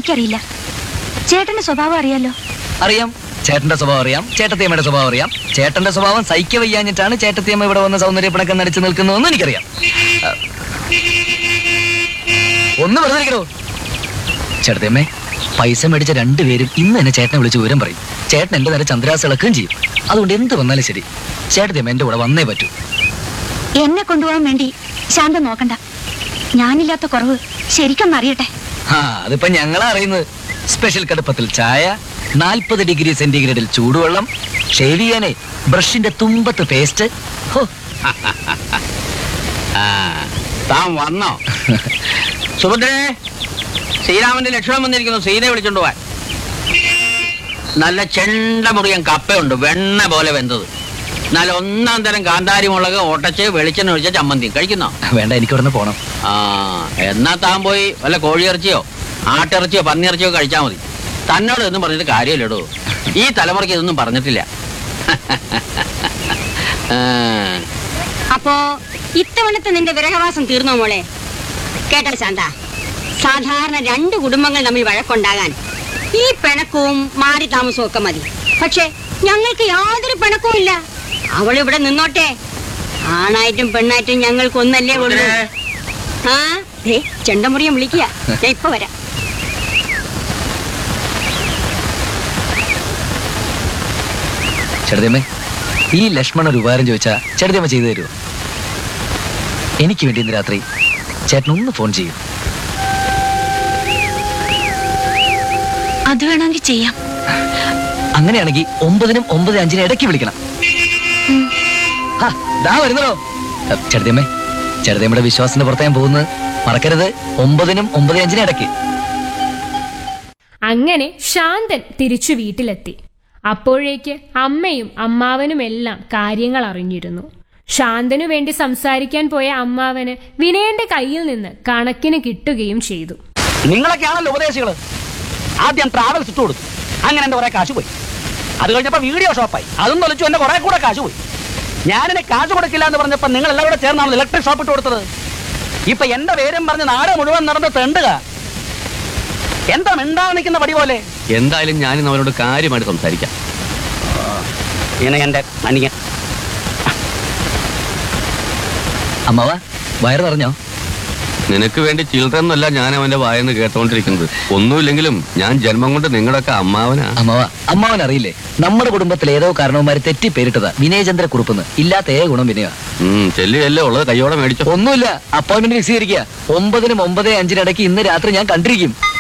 എനിക്കറിയില്ല ചേട്ടന്റെ സ്വഭാവം അറിയാലോ അറിയാം ചേട്ടന്റെ സ്വഭാവം അറിയാം ചേട്ടത്തിയമ്മയുടെ സ്വഭാവം അറിയാം ചേട്ടന്റെ സ്വഭാവം സഹിക്ക വയ്യാഞ്ഞിട്ടാണ് ചേട്ടത്തിയമ്മ ഇവിടെ വന്ന് സൗന്ദര്യ പിണക്കം നടിച്ചു നിൽക്കുന്നതെന്ന് എനിക്കറിയാം ആ. ഒന്ന് വെറുതെ ഇരിക്കണോ ചേട്ടത്തിയമ്മേ പൈസ മേടിച്ച രണ്ടുപേരും ഇന്ന് തന്നെ ചേട്ടനെ വിളിച്ച് വിവരം പറയും ചേട്ടൻ എന്റെ നേരെ ചന്ദ്രാസ് ഇളക്കുകയും ചെയ്യും അതുകൊണ്ട് എന്ത് വന്നാലും ശരി ചേട്ടത്തിയമ്മ എന്റെ കൂടെ വന്നേ പറ്റൂ എന്നെ കൊണ്ടുപോകാൻ വേണ്ടി ശാന്ത നോക്കണ്ട ഞാനില്ലാത്ത കുറവ് ശരിക്കൊന്നും അറിയട്ടെ ആ അതിപ്പോ ഞങ്ങളാ അറിയുന്നത് സ്പെഷ്യൽ കടുപ്പത്തിൽ ചായ നാൽപ്പത് ഡിഗ്രി സെന്റിഗ്രേഡിൽ ചൂടുവെള്ളം ഷേവ് ചെയ്യാനേ ബ്രഷിന്റെ തുമ്പത്ത് പേസ്റ്റ് ഹോ ആ, താൻ വന്നോ സുഭദ്രേ ശ്രീരാമന്റെ ലക്ഷണം വന്നിരിക്കുന്നു സീതയെ വിളിച്ചോണ്ട് പോവാൻ നല്ല ചെണ്ട മുറിയൻ കപ്പയുണ്ട് വെണ്ണ പോലെ വെന്തത് നല്ല ഒന്നാം തരം കാന്താരി മുളക് ഒട്ടച്ച് വെളിച്ചെണ്ണ ഒഴിച്ച ചമ്മന്തിയും കഴിക്കുന്നോ വേണ്ട എനിക്ക് ഇവിടുന്ന് പോണം ആ എന്നാ താൻ പോയി വല്ല കോഴിയിറച്ചിയോ ആട്ടിറച്ചിയോ പന്നിയിറച്ചിയോ കഴിച്ചാൽ മതി തന്നോട് ഒന്നും പറഞ്ഞിട്ട് കാര്യമില്ലടോ ഈ തലമുറയ്ക്ക് ഇതൊന്നും പറഞ്ഞിട്ടില്ല ആ, അപ്പോ ഇത്തവണത്തെ നിന്റെ വിരഹവാസം തീർന്നോ മോളെ കേട്ടോ ശാന്ത സാധാരണ രണ്ട് കുടുംബങ്ങൾ തമ്മിൽ വഴക്കുണ്ടാകാൻ ഈ പിണക്കവും മാറി താമസവും ഒക്കെ മതി പക്ഷെ ഞങ്ങൾക്ക് യാതൊരു പിണക്കവും ഇല്ല അവൾ ഇവിടെ നിന്നോട്ടെ ആണായിട്ടും പെണ്ണായിട്ടും ഞങ്ങൾക്ക് ഒന്നല്ലേ ഉള്ളൂ സുഭദ്രേ, ആ ദേ ചെണ്ടമുറിയം വിളിക്കുക ഞാൻ ഇപ്പൊ വരാം ചെറുതമ്മേ ഈ ലക്ഷ്മൺ ഒരു ഉപകാരം ചോദിച്ചാ ചെറുതമ്മ ചെയ്തു തരുമോ എനിക്ക് വേണ്ടി ഇന്ന് രാത്രി ചേട്ടൻ ഒന്ന് ഫോൺ ചെയ്യും അത് വേണമെങ്കിൽ ചെയ്യാം അങ്ങനെയാണെങ്കിൽ ഒമ്പതിനും ഒമ്പത് അഞ്ചിനും ഇടയ്ക്ക് വിളിക്കണം ഹാ, ദാ വരുന്നല്ലോ ചെറുതമ്മേ ചെറുതമ്മയുടെ വിശ്വാസത്തിന്റെ പുറത്ത് ഞാൻ പോകുന്നത് മറക്കരുത് ഒമ്പതിനും ഒമ്പത് അഞ്ചിനും ഇടയ്ക്ക് അങ്ങനെ ശാന്തൻ തിരിച്ചു വീട്ടിലെത്തി അപ്പോഴേക്ക് അമ്മയും അമ്മാവനുമെല്ലാം കാര്യങ്ങൾ അറിഞ്ഞിരുന്നു ശാന്തനു വേണ്ടി സംസാരിക്കാൻ പോയ അമ്മാവന് വിനയന്റെ കയ്യിൽ നിന്ന് കണക്കിന് കിട്ടുകയും ചെയ്തു നിങ്ങളൊക്കെയാണല്ലോ ഉപദേശികള് ആദ്യം ട്രാവൽസ് ഇട്ട് കൊടുത്തു അങ്ങനെ എന്റെ കുറെ കാശ് പോയി അത് കഴിഞ്ഞപ്പോ വീഡിയോ ഷോപ്പായി അതും തൊലിച്ചു എന്റെ കുറെ കൂടെ കാശ് പോയി ഞാനെന്നെ കാശ് കൊടുക്കില്ല എന്ന് പറഞ്ഞപ്പോ നിങ്ങൾ എല്ലാം കൂടെ ചേർന്നാണ് ഇലക്ട്രിക് ഷോപ്പ് ഇട്ട് കൊടുത്തത് ഇപ്പൊ എന്റെ പേരും പറഞ്ഞ് നാട് മുഴുവൻ നടന്ന് തെണ്ടുക എന്താ മിണ്ടാതെ നിൽക്കുന്ന പടി പോലെ എന്തായാലും ഞാനിന്ന് അവരോട് കാര്യമായിട്ട് സംസാരിക്കാം ഇങ്ങനെ എന്റെ അനിയൻ അമ്മാവ വയറ് നിറഞ്ഞോ നിനക്ക് വേണ്ടി ചിൽഡ്രൻ എന്നല്ല ഞാൻ അവന്റെ വായെന്ന് കേട്ടോണ്ടിരിക്കുന്നത് ഒന്നുമില്ലെങ്കിലും ഞാൻ ജന്മം കൊണ്ട് നിങ്ങളുടെയൊക്കെ അമ്മാവനാ അമ്മാവ അമ്മാവൻ അറിയില്ലേ നമ്മുടെ കുടുംബത്തിൽ ഏതോ കാരണവന്മാര് തെറ്റി പേരിട്ടതാ വിനയചന്ദ്ര കുറുപ്പെന്ന് ഇല്ലാത്ത ഏക ഗുണം വിനയ ഉം ചെല്ലിയല്ലേ ഉള്ളത് കയ്യോടെ മേടിച്ചോ ഒന്നുമില്ല അപ്പോയിന്റ്മെന്റ് ഫിക്സ് ചെയ്തിരിക്കുക ഒമ്പതിനും ഒമ്പത് അഞ്ചിനിടയ്ക്ക് ഇന്ന് രാത്രി ഞാൻ കണ്ടിരിക്കും